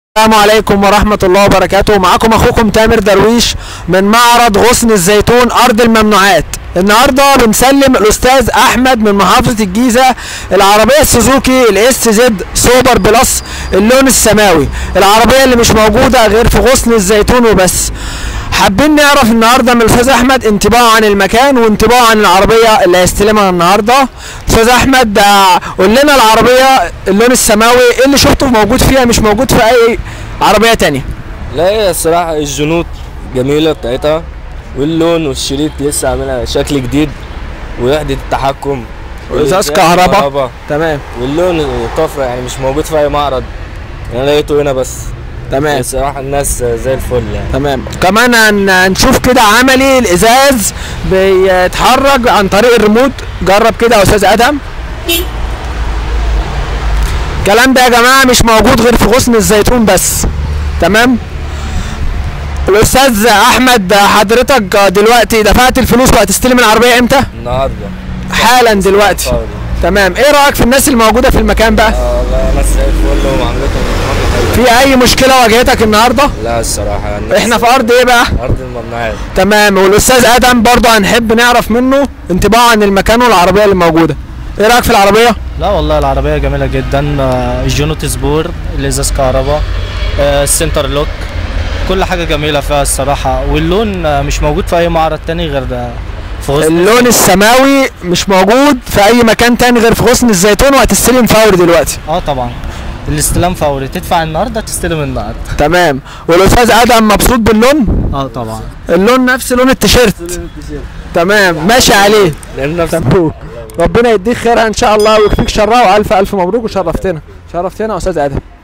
السلام عليكم ورحمة الله وبركاته معكم أخوكم تامر درويش من معرض غصن الزيتون أرض الممنوعات النهارده بنسلم الأستاذ أحمد من محافظة الجيزة العربية السوزوكي الاس زد سوبر بلس اللون السماوي العربية اللي مش موجودة غير في غصن الزيتون وبس حابين نعرف النهارده من الاستاذ احمد انطباعه عن المكان وانطباعه عن العربيه اللي هيستلمها النهارده استاذ احمد آه، قول لنا العربيه اللون السماوي ايه اللي شفته موجود فيها مش موجود في اي عربيه تانية لا هي الصراحة الجنود جميلة بتاعتها واللون والشريط لسه عاملها شكل جديد ووحدة التحكم وإزاز كهربا. تمام واللون طفرة يعني مش موجود في أي معرض أنا لقيته هنا بس تمام الصراحة الناس زي الفل يعني تمام كمان هن- هنشوف كده عملي الازاز بيتحرك عن طريق الريموت جرب كده يا استاذ ادهم الكلام ده يا جماعه مش موجود غير في غصن الزيتون بس تمام الاستاذ احمد حضرتك دلوقتي دفعت الفلوس وهتستلم العربيه امتى النهاردة حالا دلوقتي فاضي. تمام ايه رايك في الناس اللي موجوده في المكان بقى آه والله ناس زي الفل ومعاملتهم معاملة حلوة. في اي مشكله واجهتك النهارده لا الصراحة يعني احنا في ارض ايه بقى أرض الممنوعات تمام والاستاذ ادم برضه هنحب نعرف منه انطباعه عن المكان والعربيه اللي موجوده ايه رايك في العربيه لا والله العربية جميلة جدا آه، الجنوت سبور الازاز كهرباء آه، السنتر لوك كل حاجة جميلة فيها الصراحة واللون آه، مش موجود في أي معرض تاني غير آه، في غصن اللون السماوي مش موجود في اي مكان تاني غير في غصن الزيتون وهتستلم فوري دلوقتي اه طبعا الاستلام فوري تدفع النهارده تستلم النهارده تمام والاستاذ ادم مبسوط باللون اه طبعا اللون نفس لون التيشيرت تمام ماشي عليه لأن نفس مبروك ربنا يديك خيرها ان شاء الله ويكفيك شرها والف الف مبروك وشرفتنا شرفتنا يا استاذ ادم